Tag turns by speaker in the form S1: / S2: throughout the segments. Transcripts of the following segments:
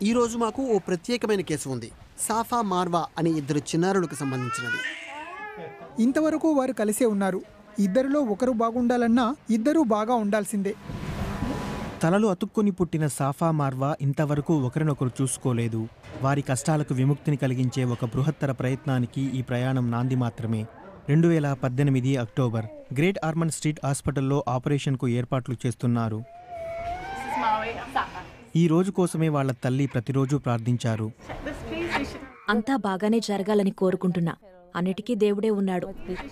S1: ఈ రోజు మాకు ఓ ప్రత్యేకమైన కేసు ఉంది సాఫా మార్వా అనే ఇద్దరు చిన్నారులకు సంబంధించినది
S2: ఇంతవరకు వారు కలిసే ఉన్నారు ఇద్దరిలో ఒకరు బాగుండాలన్నా ఇద్దరూ బాగా ఉండాల్సిందే
S3: తలలు అతుక్కొని పుట్టిన సాఫా మార్వా ఇంతవరకు ఒకరినొకరు చూసుకోలేదు వారి కష్టాలకు విముక్తిని కలిగించే ఒక బృహత్తర ప్రయత్నానికి ఈ ప్రయాణం నాంది మాత్రమే రెండు వేల పద్దెనిమిది అక్టోబర్ గ్రేట్ ఆర్మన్ స్ట్రీట్ హాస్పిటల్లో ఆపరేషన్కు ఏర్పాట్లు చేస్తున్నారు ఈ రోజు కోసమే వాళ్ళ తల్లి ప్రతిరోజు ప్రార్థించారు
S4: అంతా బాగానే జరగాలని కోరుకుంటున్నా అన్నిటికీ దేవుడే ఉన్నాడు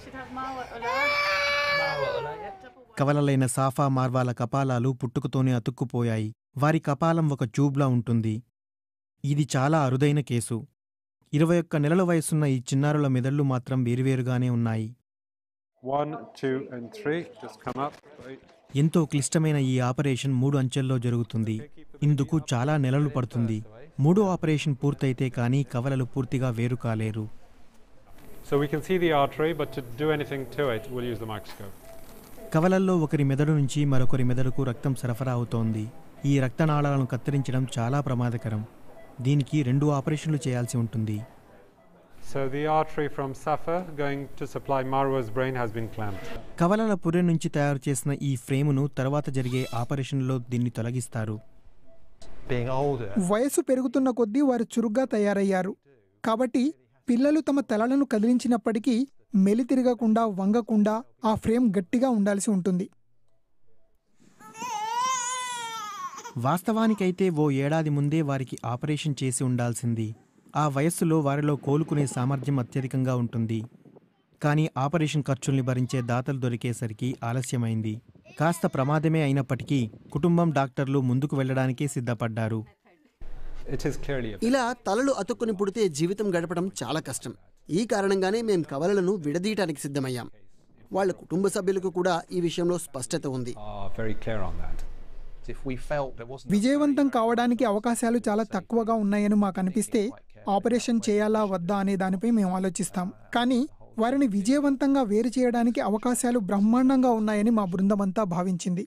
S3: కవలలైన సాఫా మార్వాల కపాలాలు పుట్టుకతోనే అతుక్కుపోయాయి వారి కపాలం ఒక ట్యూబ్లా ఉంటుంది ఇది చాలా అరుదైన కేసు ఇరవై ఒక్క నెలల వయసున్న ఈ చిన్నారుల మెదళ్ళు మాత్రం వేరువేరుగానే ఉన్నాయి
S5: One, two, and three. Just come up. Right.
S3: ఎంతో క్లిష్టమైన ఈ ఆపరేషన్ మూడు అంచెల్లో జరుగుతుంది ఇందుకు చాలా నెలలు పడుతుంది మూడో ఆపరేషన్ పూర్తయితే కానీ కవలలు పూర్తిగా వేరు కాలేరు
S5: So we can see the artery, but to do anything to it, we'll use the microscope.
S3: కవలల్లో ఒకరి మెదడు నుంచి మరొకరి మెదడుకు రక్తం సరఫరా అవుతోంది ఈ రక్తనాళాలను కత్తిరించడం చాలా ప్రమాదకరం దీనికి రెండు ఆపరేషన్లు చేయాల్సి ఉంటుంది
S5: So the artery from Safa going to supply Marwa's brain has been clamped.
S3: కవలల పుర్రె నుంచి తయారు చేసిన ఈ ఫ్రేమును తర్వాత జరిగే ఆపరేషన్లో దీన్ని తొలగిస్తారు
S6: being older,
S2: వయసు పెరుగుతున్న కొద్దీ వారు చురుగ్గా తయారయ్యారు కాబట్టి పిల్లలు తమ తలలను కదిలించినప్పటికీ మెలి తిరగకుండా వంగకుండా ఆ ఫ్రేమ్ గట్టిగా ఉండాల్సి ఉంటుంది
S3: వాస్తవానికైతే ఓ ఏడాది ముందే వారికి ఆపరేషన్ చేసి ఉండాల్సింది ఆ వయస్సులో వారిలో కోలుకునే సామర్థ్యం అత్యధికంగా ఉంటుంది కానీ ఆపరేషన్ ఖర్చుల్ని భరించే దాతలు దొరికేసరికి ఆలస్యమైంది కాస్త ప్రమాదమే అయినప్పటికీ కుటుంబం డాక్టర్లు ముందుకు వెళ్ళడానికే సిద్ధపడ్డారు
S5: It is clearly a
S1: ఇలా తలలు అతుక్కుని పుడితే జీవితం గడపడం చాలా కష్టం ఈ కారణంగానే మేం కవలలను విడదీయటానికి సిద్ధమయ్యాం వాళ్ళ కుటుంబ సభ్యులకు కూడా ఈ విషయంలో స్పష్టత ఉంది
S5: are very clear on that.
S6: if we felt there wasn't
S2: విజయవంతం కావడానికి అవకాశాలు చాలా తక్కువగా ఉన్నాయని మాకు అనిపిస్తే ఆపరేషన్ చేయాలా వద్దా అనే దానిపై మేము ఆలోచిస్తాం కానీ వారిని విజయవంతంగా వేరు చేయడానికి అవకాశాలు బ్రహ్మాండంగా ఉన్నాయని మా బృందమంతా భావించింది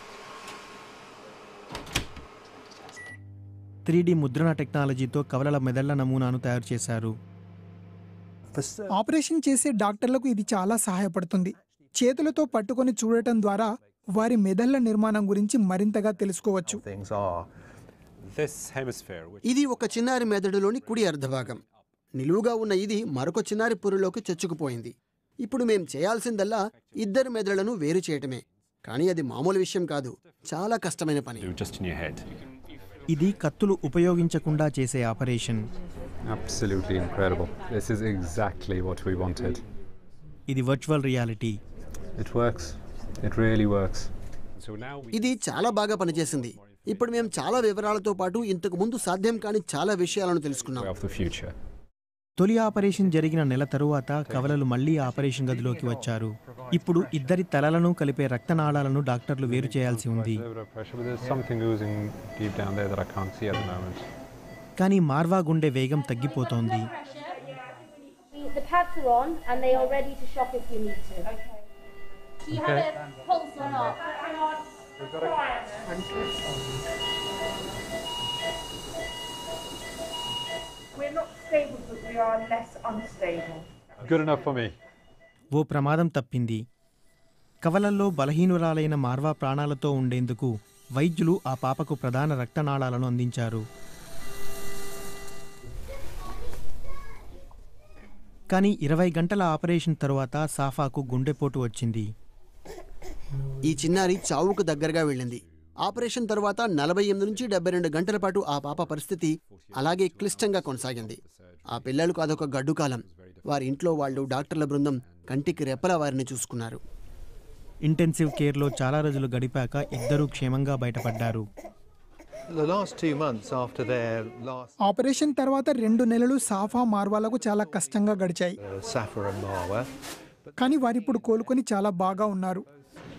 S3: త్రీ ముద్రణ టెక్నాలజీతో కవలల మెదళ్ల నమూనాను తయారు చేశారు
S2: ఆపరేషన్ చేసే డాక్టర్లకు ఇది చాలా సహాయపడుతుంది చేతులతో పట్టుకొని చూడటం ద్వారా వారి మెదళ్ల నిర్మాణం గురించి మరింతగా తెలుసుకోవచ్చు
S6: things are,
S5: This hemisphere, which
S1: ఇది ఒక చిన్నారి మెదడులోని కుడి అర్ధభాగం నిలువుగా ఉన్న ఇది మరొక చిన్నారి పురిలోకి చొచ్చుకుపోయింది ఇప్పుడు మేం చేయాల్సిందల్లా ఇద్దరు మెదడులను వేరు చేయటమే కానీ అది మామూలు విషయం కాదు చాలా కష్టమైన పని
S5: do just in your head.
S3: ఇది కత్తులు ఉపయోగించకుండా చేసే operation
S5: Absolutely incredible. This is exactly what we wanted.
S3: ఇది virtual reality
S5: It works. It really works. So now we
S1: ఇది చాలా బాగా పనిచేసింది ఇప్పుడు మేము చాలా వివరాలతో పాటు ఇంతకు ముందు సాధ్యం కాని చాలా విషయాలను తెలుసుకున్నాం
S5: of the future.
S3: తొలి ఆపరేషన్ జరిగిన నెల తరువాత కవలలు మళ్లీ ఆపరేషన్ గదిలోకి వచ్చారు ఇప్పుడు ఇద్దరి తలలను కలిపే రక్తనాళాలను డాక్టర్లు వేరు చేయాల్సి ఉంది
S5: A bit of pressure, but there's something oozing deep down there that I can't see at the moment.
S3: కానీ మార్వా గుండె వేగం తగ్గిపోతోంది
S7: The pads are on and they are ready to shock if you need to. Do you have a pulse or not?
S8: We're not stable, but we are less unstable.
S5: Good enough for me.
S3: ఓ ప్రమాదం తప్పింది కవలల్లో బలహీనురాలైన మార్వా ప్రాణాలతో ఉండేందుకు వైద్యులు ఆ పాపకు ప్రధాన రక్తనాళాలను అందించారు కానీ ఇరవై గంటల ఆపరేషన్ తరువాత సాఫాకు గుండెపోటు వచ్చింది
S1: ఈ చిన్నారి చావుకు దగ్గరగా వెళ్ళింది ఆపరేషన్ తర్వాత నలభై ఎనిమిది నుంచి డెబ్బై రెండు గంటల పాటు ఆ పాప పరిస్థితి అలాగే క్లిష్టంగా కొనసాగింది ఆ పిల్లలకు అదొక గడ్డు కాలం వారి ఇంట్లో వాళ్ళు డాక్టర్ల బృందం కంటికి రెప్పలా వారిని చూసుకున్నారు
S3: ఇంటెన్సివ్ కేర్లో చాలా రోజులు గడిపాక ఇద్దరూ క్షేమంగా బయటపడ్డారు
S6: the last two months after their last
S2: operation తర్వాత రెండు నెలలు సాఫా మార్వాలకు చాలా కష్టంగా గడిచాయి
S6: uh, Safa and Marwa,
S2: కానీ వారిప్పుడు కోలుకొని చాలా బాగా ఉన్నారు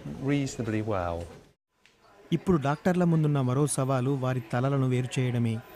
S6: reasonably well.
S3: ఇప్పుడు డాక్టర్ల ముందున్న మరో సవాలు వారి తలలను వేరు చేయడమే